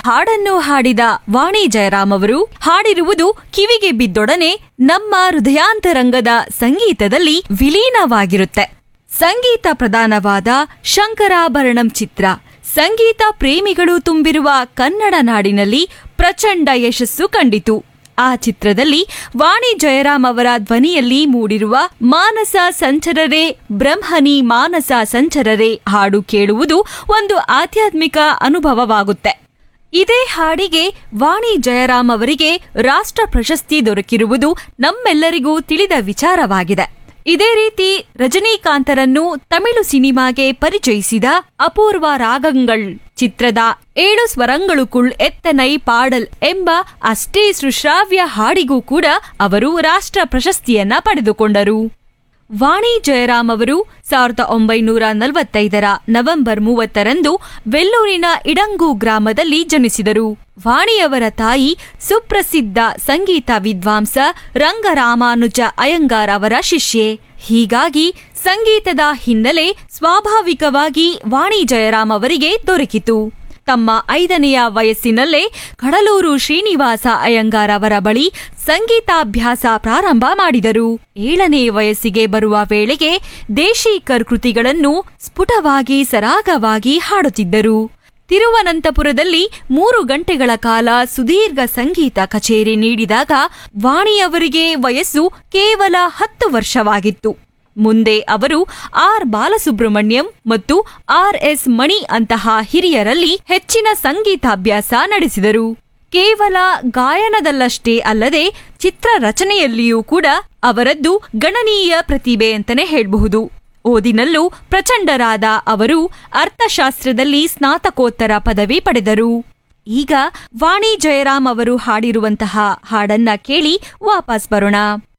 ಹಾಡನ್ನು ಹಾಡಿದ ವಾಣಿ ಜಯರಾಮ್ ಅವರು ಹಾಡಿರುವುದು ಕಿವಿಗೆ ಬಿದ್ದೊಡನೆ ನಮ್ಮ ಹೃದಯಾಂತರಂಗದ ಸಂಗೀತದಲ್ಲಿ ವಿಲೀನವಾಗಿರುತ್ತೆ ಸಂಗೀತ ಪ್ರಧಾನವಾದ ಶಂಕರಾಭರಣಂ ಚಿತ್ರ ಸಂಗೀತ ಪ್ರೇಮಿಗಳು ತುಂಬಿರುವ ಕನ್ನಡ ನಾಡಿನಲ್ಲಿ ಪ್ರಚಂಡ ಯಶಸ್ಸು ಕಂಡಿತು ಆ ಚಿತ್ರದಲ್ಲಿ ವಾಣಿ ಜಯರಾಮ್ ಅವರ ಧ್ವನಿಯಲ್ಲಿ ಮೂಡಿರುವ ಮಾನಸ ಸಂಚರರೆ ಬ್ರಹ್ಮನಿ ಮಾನಸ ಸಂಚರರೆ ಹಾಡು ಕೇಳುವುದು ಒಂದು ಆಧ್ಯಾತ್ಮಿಕ ಅನುಭವವಾಗುತ್ತೆ ಇದೇ ಹಾಡಿಗೆ ವಾಣಿ ಜಯರಾಮ್ ಅವರಿಗೆ ರಾಷ್ಟ್ರ ಪ್ರಶಸ್ತಿ ದೊರಕಿರುವುದು ನಮ್ಮೆಲ್ಲರಿಗೂ ತಿಳಿದ ವಿಚಾರವಾಗಿದೆ ಇದೇ ರೀತಿ ರಜನೀಕಾಂತರನ್ನು ತಮಿಳು ಸಿನಿಮಾಗೆ ಪರಿಚಯಿಸಿದ ಅಪೂರ್ವ ರಾಗಂಗಳ್ ಚಿತ್ರದ ಏಳು ಸ್ವರಂಗಳುಕುಳ್ ಎತ್ತನೈ ಪಾಡಲ್ ಎಂಬ ಅಷ್ಟೇ ಸುಶ್ರಾವ್ಯ ಹಾಡಿಗೂ ಕೂಡ ಅವರು ರಾಷ್ಟ್ರ ಪ್ರಶಸ್ತಿಯನ್ನ ಪಡೆದುಕೊಂಡರು ವಾಣಿ ಜಯರಾಮ್ ಅವರು ಸಾವಿರದ ಒಂಬೈನೂರ ನಲವತ್ತೈದರ ನವೆಂಬರ್ ಮೂವತ್ತರಂದು ವೆಲ್ಲೂರಿನ ಇಡಂಗು ಗ್ರಾಮದಲ್ಲಿ ಜನಿಸಿದರು ವಾಣಿಯವರ ತಾಯಿ ಸುಪ್ರಸಿದ್ಧ ಸಂಗೀತ ವಿದ್ವಾಂಸ ರಂಗರಾಮಾನುಜ ಅಯ್ಯಂಗಾರ್ ಅವರ ಶಿಷ್ಯೆ ಹೀಗಾಗಿ ಸಂಗೀತದ ಹಿನ್ನೆಲೆ ಸ್ವಾಭಾವಿಕವಾಗಿ ವಾಣಿ ಜಯರಾಮ್ ಅವರಿಗೆ ದೊರಕಿತು ತಮ್ಮ ಐದನೆಯ ವಯಸ್ಸಿನಲ್ಲೇ ಕಡಲೂರು ಶ್ರೀನಿವಾಸ ಅಯ್ಯಂಗಾರ್ ಅವರ ಬಳಿ ಸಂಗೀತಾಭ್ಯಾಸ ಪ್ರಾರಂಭ ಮಾಡಿದರು ಏಳನೇ ವಯಸ್ಸಿಗೆ ಬರುವ ವೇಳೆಗೆ ದೇಶೀಕರ್ ಕೃತಿಗಳನ್ನು ಸ್ಫುಟವಾಗಿ ಸರಾಗವಾಗಿ ಹಾಡುತ್ತಿದ್ದರು ತಿರುವನಂತಪುರದಲ್ಲಿ ಮೂರು ಗಂಟೆಗಳ ಕಾಲ ಸುದೀರ್ಘ ಸಂಗೀತ ಕಚೇರಿ ನೀಡಿದಾಗ ವಾಣಿಯವರಿಗೆ ವಯಸ್ಸು ಕೇವಲ ಹತ್ತು ವರ್ಷವಾಗಿತ್ತು ಮುಂದೆ ಅವರು ಆರ್ ಬಾಲಸುಬ್ರಹ್ಮಣ್ಯಂ ಮತ್ತು ಆರ್ ಎಸ್ ಮಣಿ ಅಂತಹ ಹಿರಿಯರಲ್ಲಿ ಹೆಚ್ಚಿನ ಸಂಗೀತಾಭ್ಯಾಸ ನಡೆಸಿದರು ಕೇವಲ ಗಾಯನದಲ್ಲಷ್ಟೇ ಅಲ್ಲದೆ ಚಿತ್ರ ರಚನೆಯಲ್ಲಿಯೂ ಕೂಡ ಅವರದ್ದು ಗಣನೀಯ ಪ್ರತಿಭೆ ಅಂತಲೇ ಹೇಳಬಹುದು ಓದಿನಲ್ಲೂ ಪ್ರಚಂಡರಾದ ಅವರು ಅರ್ಥಶಾಸ್ತ್ರದಲ್ಲಿ ಸ್ನಾತಕೋತ್ತರ ಪದವಿ ಪಡೆದರು ಈಗ ವಾಣಿ ಜಯರಾಮ್ ಅವರು ಹಾಡಿರುವಂತಹ ಹಾಡನ್ನ ಕೇಳಿ ವಾಪಸ್ ಬರೋಣ